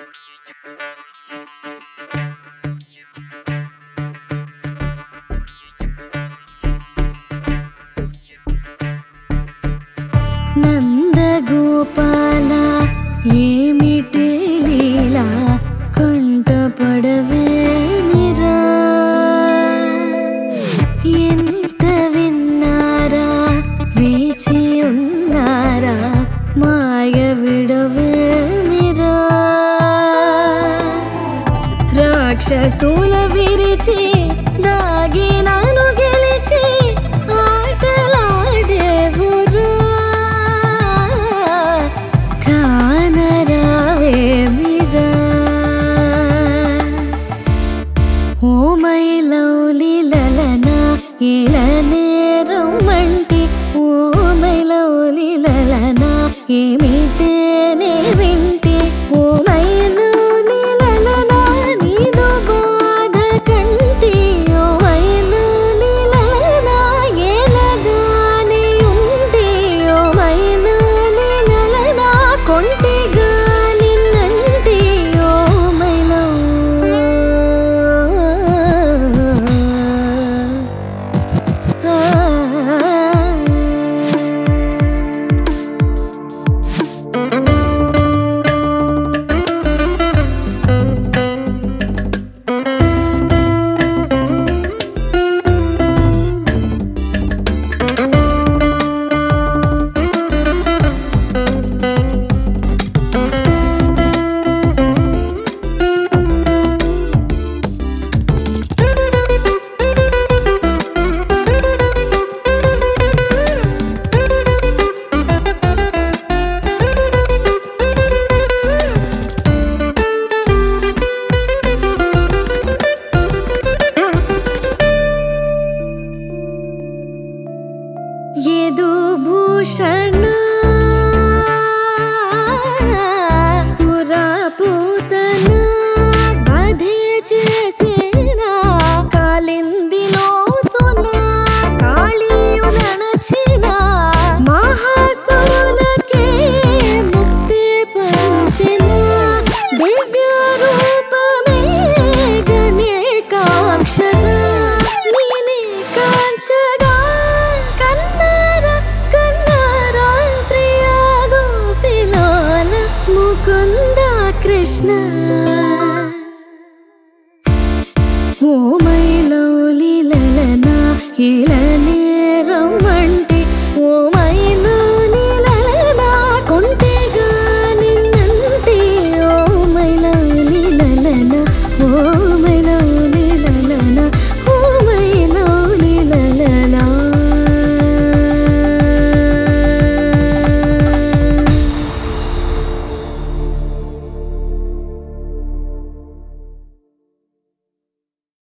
నందగోపాల ఏమిటి లీలా కంటపడవే నిరా ఎంత విన్నారా వేచి ఉన్నారా మాయ విడవే మిరా రాక్షసుల విరిచి దాగినాను గెలిచి ఆటలాడేవురా కానరావే మిరా ఓ మైలౌలి లలనా ఇల నేరమ్మంటి ఓ మైలౌలి లలనా ఏమిటే నే వింటి ఓ మైలౌలి లలనా నీదో బాధ కంటి ఓ మైలౌలి లలనా ఎలగానే ఉంటి ఓ మైలౌలి లలనా కొంటిగా నిన్నంటి ఓ మైలౌ యదు భూషణ సురపూతన బధే చేసిన కాలింది లోతున కాళీయునచిన మహాసురులకే ముక్తి పంచిన దివ్య రూపమే గణేకాక్షర నేనే కాంచగా కన్నార కన్నార ప్రియ గోపిలోల ముకుంద కృష్ణ ఓ మైలౌలి లలనా ఇల